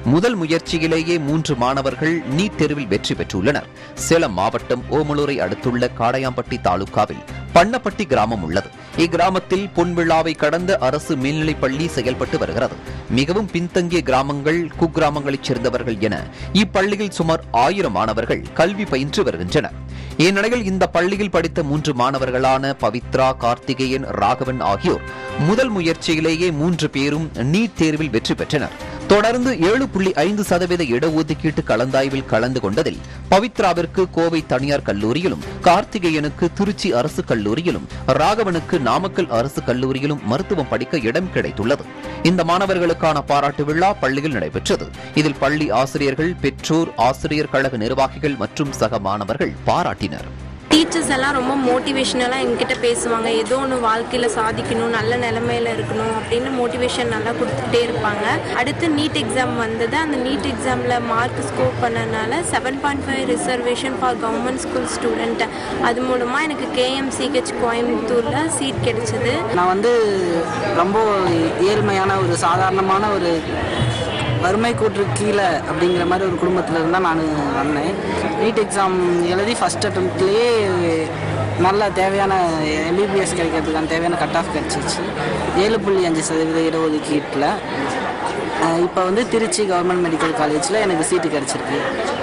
முதல் முயற்சியிலேயே மூன்று மாணவர்கள் நீட் தேர்வில் வெற்றி பெற்றுள்ளனர் சேலம் மாவட்டம் ஓமலூரை அடுத்துள்ள காடையாம்பட்டி தாலுகாவில் பண்ணப்பட்டி கிராமம் உள்ளது இக்கிராமத்தில் பொன்விழாவை கடந்த அரசு மேல்நிலைப் பள்ளி செயல்பட்டு வருகிறது மிகவும் பின்தங்கிய கிராமங்கள் குக்கிராமங்களைச் சேர்ந்தவர்கள் என இப்பள்ளியில் சுமார் ஆயிரம் மாணவர்கள் கல்வி பயின்று வருகின்றனர் இந்நிலையில் இந்த பள்ளியில் படித்த மூன்று மாணவர்களான பவித்ரா கார்த்திகேயன் ராகவன் ஆகியோர் முதல் முயற்சியிலேயே மூன்று பேரும் நீட் தேர்வில் வெற்றி பெற்றனர் தொடர்ந்து ஏழு புள்ளி ஐந்து சதவீத இடஒதுக்கீட்டு கலந்தாய்வில் கலந்து கொண்டதில் பவித்ராவிற்கு கோவை தனியார் கல்லூரியிலும் கார்த்திகேயனுக்கு திருச்சி அரசு கல்லூரியிலும் ராகவனுக்கு நாமக்கல் அரசு கல்லூரியிலும் மருத்துவம் படிக்க இடம் கிடைத்துள்ளது இந்த மாணவர்களுக்கான பாராட்டு விழா பள்ளியில் நடைபெற்றது இதில் பள்ளி ஆசிரியர்கள் பெற்றோர் ஆசிரியர் கழக நிர்வாகிகள் மற்றும் சக மாணவர்கள் பாராட்டினர் டீச்சர்ஸ் எல்லாம் ரொம்ப மோட்டிவேஷ்னலாக எங்ககிட்ட பேசுவாங்க ஏதோ ஒன்று வாழ்க்கையில் சாதிக்கணும் நல்ல நிலமையில இருக்கணும் அப்படின்னு மோட்டிவேஷன் நல்லா கொடுத்துட்டே இருப்பாங்க அடுத்து நீட் எக்ஸாம் வந்தது அந்த நீட் எக்ஸாமில் மார்க் ஸ்கோர் பண்ணனால seven point five reservation for government school student அது மூலமாக எனக்கு கேஎம்சிஹெச் கோயம்புத்தூரில் சீட் கிடைச்சது நான் வந்து ரொம்ப ஏழ்மையான ஒரு சாதாரணமான ஒரு வறுமை கூற்று கீழே அப்படிங்கிற மாதிரி ஒரு குடும்பத்தில் இருந்தால் நான் வந்தேன் நீட் எக்ஸாம் எழுதி ஃபஸ்ட் அட்டம்ப்ட்லேயே நல்ல தேவையான எம்பிபிஎஸ் கிடைக்கிறதுக்கான தேவையான கட் ஆஃப் கிடச்சிச்சு ஏழு புள்ளி அஞ்சு சதவீத இடஒதுக்கீட்டில் இப்போ வந்து திருச்சி கவர்மெண்ட் மெடிக்கல் காலேஜில் எனக்கு சீட்டு கிடச்சிருக்கு